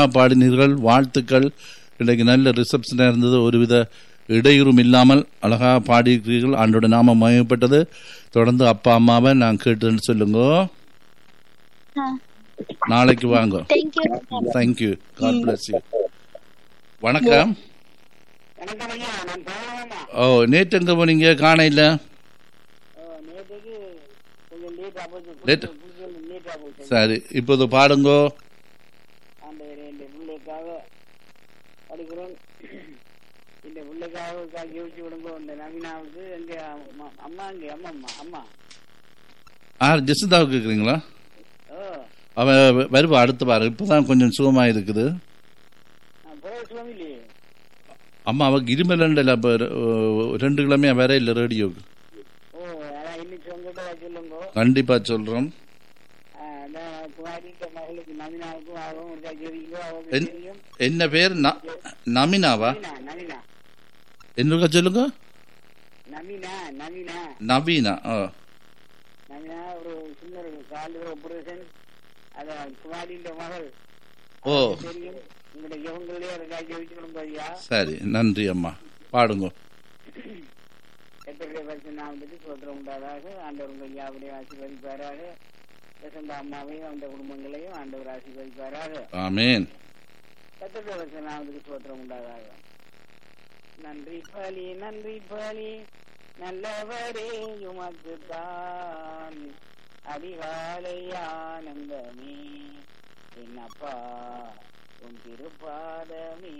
பாடினீர்கள் வாழ்த்துக்கள் இன்றைக்கு நல்ல ரிசப்ஷனாக இருந்தது ஒருவித இடையூறும் இல்லாமல் அழகாக பாடியிருக்கிறீர்கள் ஆண்டோட நாமம் மயப்பட்டது தொடர்ந்து அப்பா அம்மாவை நான் கேட்டுன்னு சொல்லுங்க நாளைக்கு வாங்க thank you thank you God bless you வணக்கம் வணக்கம் ஐயா நான் பழமா ஓ நேற்று எங்கே போனீங்க காண இல்லை நேற்றுக்கு கொஞ்சம் லேட்டாக போச்சு Late? லேட்டாக போச்சு சரி இப்போது பாடுங்கோ அந்த ரெண்டு பிள்ளைக்காக படிக்கிறோம் இந்த பிள்ளைக்காக யோசிச்சு விடுங்க இந்த நவீனாவுக்கு எங்க அம்மா அம்மா இங்க அம்மா அம்மா அம்மா ஆ ஜெசிதாவுக்கு கேட்குறீங்களா ஓ அவன் வ- வருவா அடுத்த வாரம் இப்போதான் கொஞ்சம் சுகமாக இருக்குது பிறகு சுவாமி இல்லையே அம்மா அவக்கு இருமலண்டல அப்போ ரெண்டு கிழமையா வேற இல்லை ரேடியோக்கு ஓ அதான் இன்னைக்கு உங்ககிட்ட சொல்லுங்க கண்டிப்பா சொல்றோம் அதான் குமாரிக்க மகளுக்கு நவீனாவுக்கும் ஆகும் இருக்கா ஜெரிக்கோ அவங்க என்- தெரியும் என்ன பேர் ந- நமினாவா நவீனா நவீனா என்னக்கா சொல்லுங்க நவீனா நவீனா நவீனா ஓ நவீனா ஒரு சின்ன ஒரு கால் ஆபரேஷன் அதான் குமாரின்ற மகள் ஓ தெரியும் உங்களுடைய இவங்களே இருக்கா ஜெயிச்சுக்கணும் ஐயா சரி நன்றி அம்மா பாடுங்க எத்தகைய பரிசு நாமத்துக்கு சோத்திரம் உண்டாதாக ஆண்டவர் உங்கள் யாவுடைய ஆசீர்வதிப்பாராக வசந்த அம்மாவையும் அந்த குடும்பங்களையும் ஆண்டவர் ஆசீர்வதிப்பாராக ஆமேன் எத்தகைய பரிசு நாமத்துக்கு சோத்திரம் உண்டாதாக நன்றி பலி நன்றி பலி நல்லவரே உமக்கு தான் அதிகாலை ஆனந்தமே என்னப்பா உன் திருப்பாதமே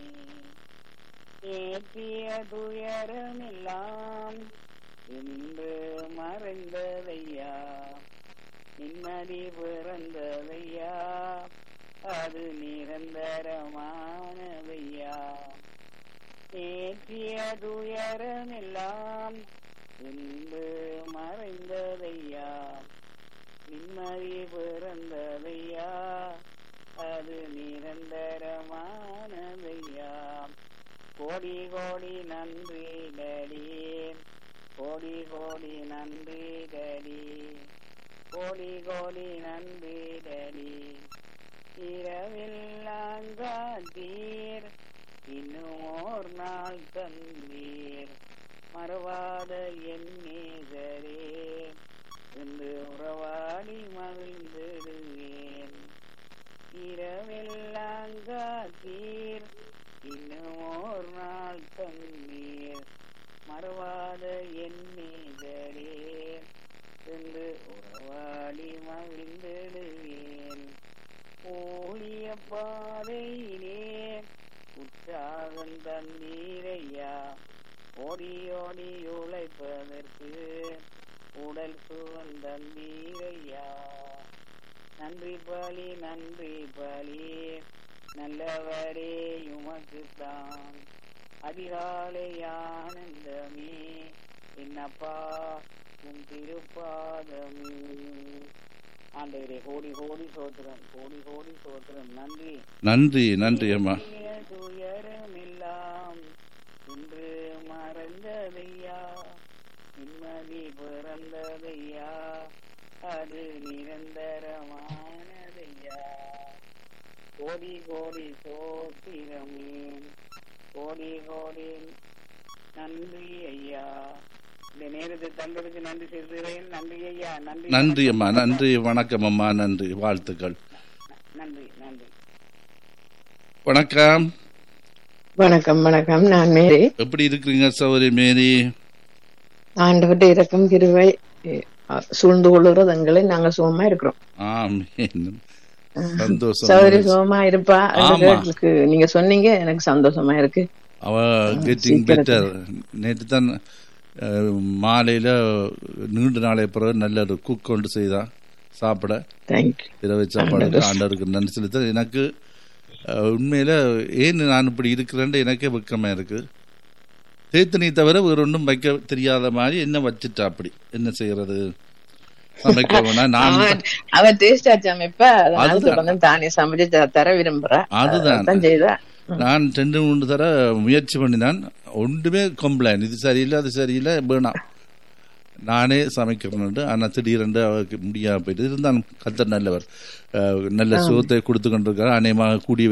ஏற்றிய துயரமெல்லாம் இன்று மறைந்ததையா நிம்மதி பிறந்ததையா அது நிரந்தரமானதையா ஏற்றிய துயரமெல்லாம் இன்று மறைந்ததையா நிம்மதி பிறந்ததையா அது நிரந்தரமானதையா கோடி கோடி நன்றி டடி கோடி கோடி நன்றி டடி கோடி கோடி நன்றி டடி இரவெல்லாம் காத்தீர் இன்னும் ஓர் நாள் தந்தீர் மறவாத என் நேசரே என்று உறவாடி மகிழ்ந்திடுவேன் இரவெல்லாம் காத்தீர் இன்னும் ஓர் நாள் தந்தீர் மறவாத என் நேசரே என்று உறவாடி மகிழ்ந்திடுவேன் ஊழிய பாதையிலே உற்சாகம் தந்தீரையா ஓடி ஓடி உழைப்பதற்கு உடல் சுகம் தந்தீரையா நன்றி பலி நன்றி பலி நல்லவரே உமக்குத்தான் அதிகாலை ஆனந்தமே என்னப்பா உன் திருப்பாதமே ஆண்டவரே கோடி கோடி சோத்திரம் கோடி கோடி சோத்திரம் நன்றி நன்றி நன்றி அம்மா தீய துயரமெல்லாம் இன்று மறந்ததையா நிம்மதி பிறந்ததையா அது நிரந்தரமானதையா கோடி கோடி சோத்திரமே கோடி கோடி நன்றி ஐயா இந்த நேரத்தை தந்ததுக்கு நன்றி செலுத்துகிறேன் நன்றி ஐயா நன்றி நன்றி அம்மா நன்றி வணக்கம் அம்மா நன்றி வாழ்த்துக்கள் நன்றி நன்றி வணக்கம் வணக்கம் வணக்கம் நான் மேரி எப்படி இருக்கிறீங்க சௌரி மேரி ஆண்டவர்கிட்ட இறக்கம் கிருவை அஹ், சூழ்ந்து கொள்ளுறது எங்களை நாங்க சுகமா இருக்கிறோம் ஆமீன் சந்தோஷம் சௌரி சுகமா இருப்பா ஆமா. அதுக்கு நீங்க சொன்னீங்க எனக்கு சந்தோஷமா இருக்கு அவ கெட்டிங் சீக்கிரத்துல. பெட்டர் நேற்று தான் அஹ், மாலையில நீண்ட நாளை பிறகு நல்ல ஒரு குக் கொண்டு செய்தா சாப்பிட தேங்க்யூ இரவு சாப்பாடு ஆண்டவர். ஆண்டவருக்கு நன்றி செலுத்த எனக்கு அஹ், உண்மையில ஏன் நான் இப்படி இருக்கிறேன்னு எனக்கே வெக்கமா இருக்கு தேத்தனி தவிர வேற ஒன்றும் வைக்க தெரியாத மாதிரி என்ன வச்சுட்டா அப்படி என்ன செய்யறது சமைக்க வேணா நான் அவன் டேஸ்ட் ஆச்சாம இப்ப அதனால அதுதான். தொடர்ந்து தானே சமைச்சு த- தர விரும்புறா அதுதான். அதான் செய்தா நான் ரெண்டு மூணு தர முயற்சி பண்ணினான் ஒன்றுமே கம்ப்ளைண்ட் இது சரியில்லை அது சரியில்லை வேணாம் நானே சமைக்கிறேன் ஆனால் திடீரென்று அவருக்கு முடியாம போயிட்டு இருந்தாலும் கத்தர் நல்லவர் அஹ், நல்ல சுகத்தை கொடுத்து கொண்டிருக்கார் அநேகமாக கூடிய